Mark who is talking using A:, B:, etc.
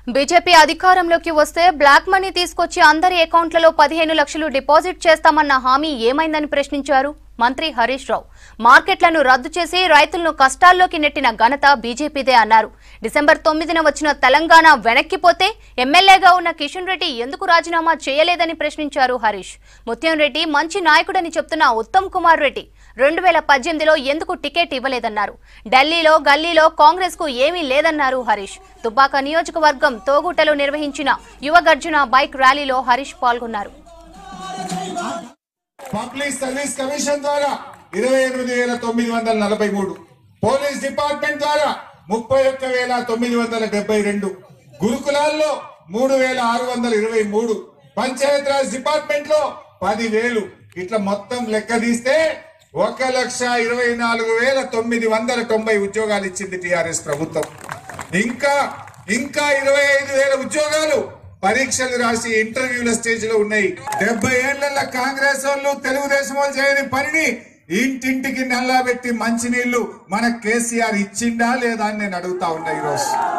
A: BJP అధికారంలోకి వస్తే black money తీసుకొచ్చి అందరి అకౌంట్లలో పదిహేను లక్షలు డిపాజిట్ చేస్తామన్న హామీ ఏమైందని ప్రశ్నించారు మంత్రి హరీష్ రావు మార్కెట్లను రద్దు చేసి రైతులను కష్టాల్లోకి నెట్టిన ఘనత బీజేపీదే అన్నారు డిసెంబర్ తొమ్మిదిన వచ్చిన తెలంగాణ వెనక్కిపోతే ఎమ్మెల్యేగా ఉన్న కిషన్ రెడ్డి ఎందుకు రాజీనామా చేయలేదని ప్రశ్నించారు హరీష్ ముత్యం రెడ్డి మంచి నాయకుడని చెప్తున్న ఉత్తమ్ కుమార్ రెడ్డి రెండు వేల పద్దెనిమిదిలో ఎందుకు టికెట్ ఇవ్వలేదన్నారు ఢిల్లీలో గల్లీలో కాంగ్రెస్ కు ఏమీ లేదన్నారు హరీష్ దుబ్బాక నియోజకవర్గం తోగుటలో నిర్వహించిన యువ గర్జన బైక్ ర్యాలీలో హరీష్ పాల్గొన్నారు
B: పబ్లిక్ సర్వీస్ కమిషన్ ద్వారా ఇరవై ఎనిమిది వేల తొమ్మిది వందల నలభై మూడు పోలీస్ డిపార్ట్మెంట్ ద్వారా ముప్పై ఒక్క వేల తొమ్మిది వందల డెబ్బై రెండు గురుకులాల్లో మూడు వేల ఆరు వందల ఇరవై మూడు పంచాయత్ రాజ్ డిపార్ట్మెంట్ లో పది వేలు ఇట్లా మొత్తం లెక్క తీస్తే ఒక లక్ష ఇరవై నాలుగు వేల తొమ్మిది వందల తొంభై ఉద్యోగాలు ఇచ్చింది టిఆర్ఎస్ ప్రభుత్వం ఇంకా ఇంకా ఇరవై ఐదు వేల ఉద్యోగాలు పరీక్షలు రాసి ఇంటర్వ్యూల స్టేజ్ లో ఉన్నాయి డెబ్బై ఏళ్ల కాంగ్రెస్ వాళ్ళు తెలుగుదేశం వాళ్ళు చేయని పనిని ఇంటింటికి నల్లా పెట్టి మంచినీళ్లు మన కేసీఆర్ ఇచ్చిండా లేదా అని నేను అడుగుతా ఉన్నా ఈరోజు